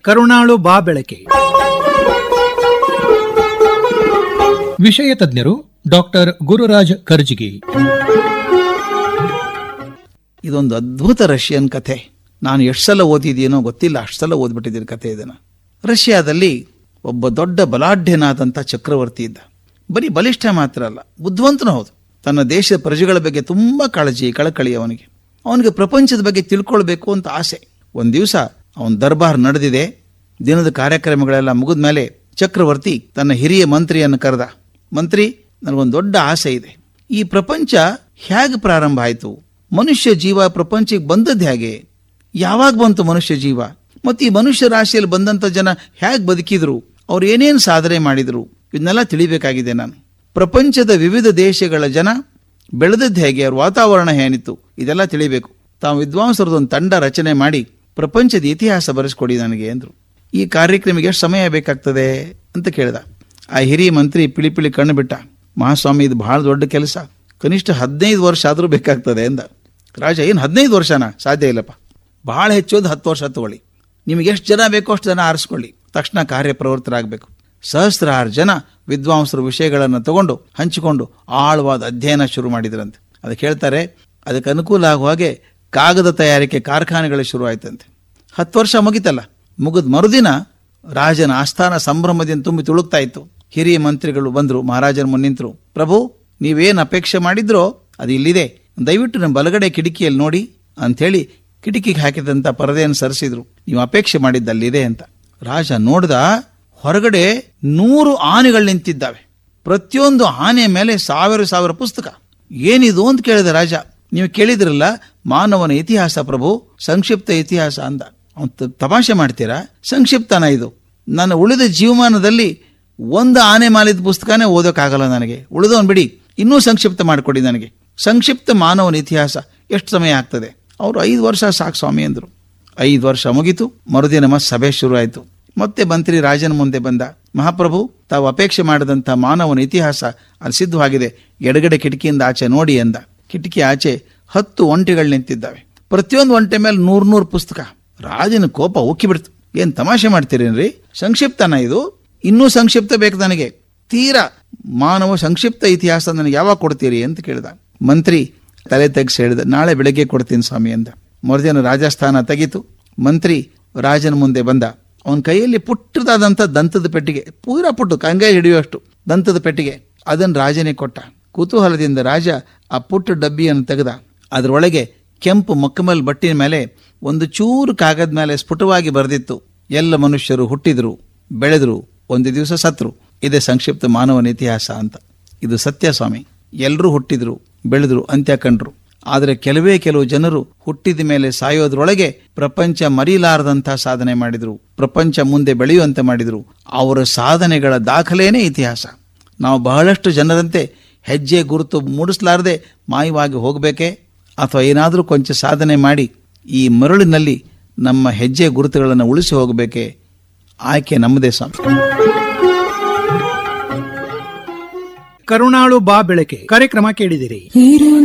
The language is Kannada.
ಕರುಣಾಳು ಬಾ ಬೆಳಕೆ ವಿಷಯ ತಜ್ಞರು ಡಾಕ್ಟರ್ ಗುರುರಾಜ್ ಕರ್ಜಿಗಿ ಇದೊಂದು ಅದ್ಭುತ ರಷ್ಯನ್ ಕಥೆ ನಾನು ಎಷ್ಟು ಸಲ ಓದಿದ್ದೀನೋ ಗೊತ್ತಿಲ್ಲ ಅಷ್ಟು ಸಲ ಓದ್ಬಿಟ್ಟಿದ್ದೀನಿ ಕಥೆ ಇದನ್ನು ರಷ್ಯಾದಲ್ಲಿ ಒಬ್ಬ ದೊಡ್ಡ ಬಲಾಢ್ಯನಾದಂಥ ಚಕ್ರವರ್ತಿ ಇದ್ದ ಬರೀ ಬಲಿಷ್ಠ ಮಾತ್ರ ಅಲ್ಲ ಬುದ್ಧಿವಂತನೂ ಹೌದು ತನ್ನ ದೇಶದ ಪ್ರಜೆಗಳ ಬಗ್ಗೆ ತುಂಬ ಕಾಳಜಿ ಕಳಕಳಿ ಅವನಿಗೆ ಅವನಿಗೆ ಪ್ರಪಂಚದ ಬಗ್ಗೆ ತಿಳ್ಕೊಳ್ಬೇಕು ಅಂತ ಆಸೆ ಒಂದು ದಿವಸ ಅವನ ದರ್ಬಾರ್ ನಡೆದಿದೆ ದಿನದ ಕಾರ್ಯಕ್ರಮಗಳೆಲ್ಲ ಮುಗಿದ ಮೇಲೆ ಚಕ್ರವರ್ತಿ ತನ್ನ ಹಿರಿಯ ಮಂತ್ರಿಯನ್ನು ಕರೆದ ಮಂತ್ರಿ ನನಗೊಂದು ದೊಡ್ಡ ಆಸೆ ಇದೆ ಈ ಪ್ರಪಂಚ ಹೇಗೆ ಪ್ರಾರಂಭ ಆಯಿತು ಮನುಷ್ಯ ಜೀವ ಪ್ರಪಂಚಕ್ಕೆ ಬಂದದ್ದು ಹೇಗೆ ಯಾವಾಗ ಬಂತು ಮನುಷ್ಯ ಜೀವ ಮತ್ತು ಈ ಮನುಷ್ಯ ರಾಶಿಯಲ್ಲಿ ಬಂದಂಥ ಜನ ಹೇಗೆ ಬದುಕಿದ್ರು ಅವ್ರು ಏನೇನು ಸಾಧನೆ ಮಾಡಿದ್ರು ಇದನ್ನೆಲ್ಲ ತಿಳಿಬೇಕಾಗಿದೆ ನಾನು ಪ್ರಪಂಚದ ವಿವಿಧ ದೇಶಗಳ ಜನ ಬೆಳೆದದ್ದು ಹೇಗೆ ಅವ್ರ ವಾತಾವರಣ ಏನಿತ್ತು ಇದೆಲ್ಲ ತಿಳಿಬೇಕು ತಾವು ವಿದ್ವಾಂಸರದೊಂದು ತಂಡ ರಚನೆ ಮಾಡಿ ಪ್ರಪಂಚದ ಇತಿಹಾಸ ಬರೆಸ್ಕೊಡಿ ನನಗೆ ಅಂದರು ಈ ಕಾರ್ಯಕ್ರಮಕ್ಕೆ ಎಷ್ಟು ಸಮಯ ಬೇಕಾಗ್ತದೆ ಅಂತ ಕೇಳಿದ ಆ ಹಿರಿಯ ಮಂತ್ರಿ ಪಿಳಿ ಪಿಳಿ ಕಣ್ಣು ಬಿಟ್ಟ ಮಹಾಸ್ವಾಮಿ ಇದು ಬಹಳ ದೊಡ್ಡ ಕೆಲಸ ಕನಿಷ್ಠ ಹದಿನೈದು ವರ್ಷ ಆದರೂ ಬೇಕಾಗ್ತದೆ ಅಂದ ರಾಜ ಏನು ಹದಿನೈದು ವರ್ಷನಾ ಸಾಧ್ಯ ಇಲ್ಲಪ್ಪ ಬಹಳ ಹೆಚ್ಚೋದು ಹತ್ತು ವರ್ಷ ತಗೊಳ್ಳಿ ನಿಮಗೆ ಎಷ್ಟು ಜನ ಬೇಕೋ ಅಷ್ಟು ಜನ ಆರಿಸ್ಕೊಳ್ಳಿ ತಕ್ಷಣ ಕಾರ್ಯಪ್ರವೃತ್ತರಾಗಬೇಕು ಸಹಸ್ರಾರು ಜನ ವಿದ್ವಾಂಸರು ವಿಷಯಗಳನ್ನು ತಗೊಂಡು ಹಂಚಿಕೊಂಡು ಆಳವಾದ ಅಧ್ಯಯನ ಶುರು ಮಾಡಿದ್ರಂತೆ ಅದಕ್ಕೆ ಹೇಳ್ತಾರೆ ಅದಕ್ಕೆ ಅನುಕೂಲ ಆಗುವ ಹಾಗೆ ಕಾಗದ ತಯಾರಿಕೆ ಕಾರ್ಖಾನೆಗಳು ಶುರು ಆಯ್ತಂತೆ ಹತ್ತು ವರ್ಷ ಮುಗಿತಲ್ಲ ಮುಗಿದ ಮರುದಿನ ರಾಜನ ಆಸ್ಥಾನ ಸಂಭ್ರಮದಿಂದ ತುಂಬಿ ತುಳುಕ್ತಾ ಇತ್ತು ಹಿರಿಯ ಮಂತ್ರಿಗಳು ಬಂದರು ಮಹಾರಾಜನ ಮುನ್ ನಿಂತರು ಪ್ರಭು ನೀವೇನು ಅಪೇಕ್ಷೆ ಮಾಡಿದ್ರೋ ಅದು ಇಲ್ಲಿದೆ ದಯವಿಟ್ಟು ನಮ್ಮ ಬಲಗಡೆ ಕಿಟಕಿಯಲ್ಲಿ ನೋಡಿ ಅಂಥೇಳಿ ಕಿಟಕಿಗೆ ಹಾಕಿದಂಥ ಪರದೆಯನ್ನು ಸರಿಸಿದ್ರು ನೀವು ಅಪೇಕ್ಷೆ ಮಾಡಿದ್ದು ಅಲ್ಲಿದೆ ಅಂತ ರಾಜ ನೋಡ್ದ ಹೊರಗಡೆ ನೂರು ಆನೆಗಳು ನಿಂತಿದ್ದಾವೆ ಪ್ರತಿಯೊಂದು ಆನೆ ಮೇಲೆ ಸಾವಿರ ಸಾವಿರ ಪುಸ್ತಕ ಏನಿದು ಅಂತ ಕೇಳಿದ ರಾಜ ನೀವು ಕೇಳಿದ್ರಲ್ಲ ಮಾನವನ ಇತಿಹಾಸ ಪ್ರಭು ಸಂಕ್ಷಿಪ್ತ ಇತಿಹಾಸ ಅಂದ ಅವನ್ ತ- ತಮಾಷೆ ಮಾಡ್ತೀರಾ ಸಂಕ್ಷಿಪ್ತನ ಇದು ನನ್ನ ಉಳಿದ ಜೀವಮಾನದಲ್ಲಿ ಒಂದು ಆನೆ ಮಾಲಿದ ಪುಸ್ತಕನೇ ಓದೋಕ್ಕಾಗಲ್ಲ ನನಗೆ ಉಳಿದವನ್ ಬಿಡಿ ಇನ್ನೂ ಸಂಕ್ಷಿಪ್ತ ಮಾಡಿಕೊಡಿ ನನಗೆ ಸಂಕ್ಷಿಪ್ತ ಮಾನವನ ಇತಿಹಾಸ ಎಷ್ಟು ಸಮಯ ಆಗ್ತದೆ ಅವರು ಐದು ವರ್ಷ ಸಾಕು ಸ್ವಾಮಿ ಅಂದರು ಐದು ವರ್ಷ ಮುಗೀತು ಮರುದಿನ ಮತ್ತೆ ಸಭೆ ಶುರು ಆಯಿತು ಮತ್ತೆ ಮಂತ್ರಿ ರಾಜನ ಮುಂದೆ ಬಂದ ಮಹಾಪ್ರಭು ತಾವು ಅಪೇಕ್ಷೆ ಮಾಡಿದಂಥ ಮಾನವನ ಇತಿಹಾಸ ಅಲ್ಲಿ ಸಿದ್ಧವಾಗಿದೆ ಎಡಗಡೆ ಕಿಟಕಿಯಿಂದ ಆಚೆ ನೋಡಿ ಎಂದ ಕಿಟಕಿ ಆಚೆ ಹತ್ತು ಒಂಟೆಗಳು ನಿಂತಿದ್ದಾವೆ ಪ್ರತಿಯೊಂದು ಒಂಟೆ ಮೇಲೆ ನೂರ್ ನೂರು ಪುಸ್ತಕ ರಾಜನ ಕೋಪ ಉಕ್ಕಿಬಿಡ್ತು ಏನ್ ತಮಾಷೆ ಮಾಡ್ತೀರೇನ್ರಿ ಸಂಕ್ಷಿಪ್ತನ ಇದು ಇನ್ನೂ ಸಂಕ್ಷಿಪ್ತ ಬೇಕು ನನಗೆ ತೀರಾ ಮಾನವ ಸಂಕ್ಷಿಪ್ತ ಇತಿಹಾಸ ನನಗೆ ಯಾವಾಗ ಕೊಡ್ತೀರಿ ಅಂತ ಕೇಳಿದ ಮಂತ್ರಿ ತಲೆ ತೆಗ್ಸಿ ಹೇಳಿದ ನಾಳೆ ಬೆಳಗ್ಗೆ ಕೊಡ್ತೀನಿ ಸ್ವಾಮಿ ಅಂದ ಮರುದಿನ ರಾಜಸ್ಥಾನ ತೆಗೀತು ಮಂತ್ರಿ ರಾಜನ ಮುಂದೆ ಬಂದ ಅವನ ಕೈಯಲ್ಲಿ ಪುಟ್ಟದಾದಂಥ ದಂತದ ಪೆಟ್ಟಿಗೆ ಪೂರಾ ಪುಟ್ಟು ಕಂಗೈ ಹಿಡಿಯುವಷ್ಟು ದಂತದ ಪೆಟ್ಟಿಗೆ ಅದನ್ನು ರಾಜನೇ ಕೊಟ್ಟ ಕುತೂಹಲದಿಂದ ರಾಜ ಆ ಪುಟ್ಟ ಡಬ್ಬಿಯನ್ನು ತೆಗೆದ ಅದರೊಳಗೆ ಕೆಂಪು ಮೊಕ್ಕಮಲ್ ಬಟ್ಟಿನ ಮೇಲೆ ಒಂದು ಚೂರು ಕಾಗದ ಮೇಲೆ ಸ್ಫುಟವಾಗಿ ಬರೆದಿತ್ತು ಎಲ್ಲ ಮನುಷ್ಯರು ಹುಟ್ಟಿದ್ರು ಬೆಳೆದ್ರು ಒಂದು ದಿವಸ ಸತ್ರು ಇದೇ ಸಂಕ್ಷಿಪ್ತ ಮಾನವನ ಇತಿಹಾಸ ಅಂತ ಇದು ಸತ್ಯ ಸ್ವಾಮಿ ಎಲ್ಲರೂ ಹುಟ್ಟಿದ್ರು ಬೆಳೆದ್ರು ಅಂತ್ಯ ಕಂಡ್ರು ಆದರೆ ಕೆಲವೇ ಕೆಲವು ಜನರು ಹುಟ್ಟಿದ ಮೇಲೆ ಸಾಯೋದ್ರೊಳಗೆ ಪ್ರಪಂಚ ಮರೀಲಾರದಂಥ ಸಾಧನೆ ಮಾಡಿದ್ರು ಪ್ರಪಂಚ ಮುಂದೆ ಬೆಳೆಯುವಂತೆ ಮಾಡಿದ್ರು ಅವರ ಸಾಧನೆಗಳ ದಾಖಲೆಯೇ ಇತಿಹಾಸ ನಾವು ಬಹಳಷ್ಟು ಜನರಂತೆ ಹೆಜ್ಜೆ ಗುರುತು ಮೂಡಿಸಲಾರದೆ ಮಾಯವಾಗಿ ಹೋಗಬೇಕೇ ಅಥವಾ ಏನಾದರೂ ಕೊಂಚ ಸಾಧನೆ ಮಾಡಿ ಈ ಮರಳಿನಲ್ಲಿ ನಮ್ಮ ಹೆಜ್ಜೆ ಗುರುತುಗಳನ್ನು ಉಳಿಸಿ ಹೋಗಬೇಕೇ ಆಯ್ಕೆ ನಮ್ಮದೇ ಸ್ವಾಮಿ ಕರುಣಾಳು ಬಾ ಬೆಳಕೆ ಕಾರ್ಯಕ್ರಮ ಕೇಳಿದಿರಿ